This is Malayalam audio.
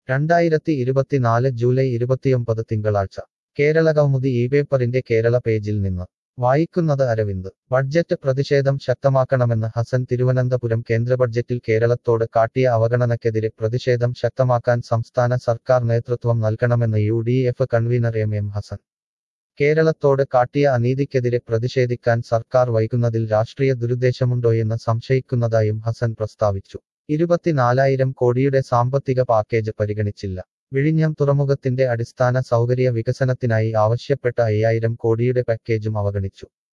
രണ്ടായിരത്തി ഇരുപത്തിനാല് ജൂലൈ ഇരുപത്തിയൊമ്പത് തിങ്കളാഴ്ച കേരള കൗമുദി ഈ പേപ്പറിന്റെ കേരള പേജിൽ നിന്ന് വായിക്കുന്നത് അരവിന്ദ് ബഡ്ജറ്റ് പ്രതിഷേധം ശക്തമാക്കണമെന്ന് ഹസൻ തിരുവനന്തപുരം കേന്ദ്ര ബഡ്ജറ്റിൽ കേരളത്തോട് കാട്ടിയ അവഗണനയ്ക്കെതിരെ പ്രതിഷേധം ശക്തമാക്കാൻ സംസ്ഥാന സർക്കാർ നേതൃത്വം നൽകണമെന്ന് U D F convener M M Hassan കേരളത്തോട് കാട്ടിയ അനീതിക്കെതിരെ പ്രതിഷേധിക്കാൻ സർക്കാർ വൈകുന്നതിൽ രാഷ്ട്രീയ ദുരുദ്ദേശമുണ്ടോയെന്ന് സംശയിക്കുന്നതായും ഹസൻ പ്രസ്താവിച്ചു ഇരുപത്തിനാലായിരം കോടിയുടെ സാമ്പത്തിക പാക്കേജ് പരിഗണിച്ചില്ല വിഴിഞ്ഞം തുറമുഖത്തിന്റെ അടിസ്ഥാന സൗകര്യ വികസനത്തിനായി ആവശ്യപ്പെട്ട അയ്യായിരം കോടിയുടെ പാക്കേജും അവഗണിച്ചു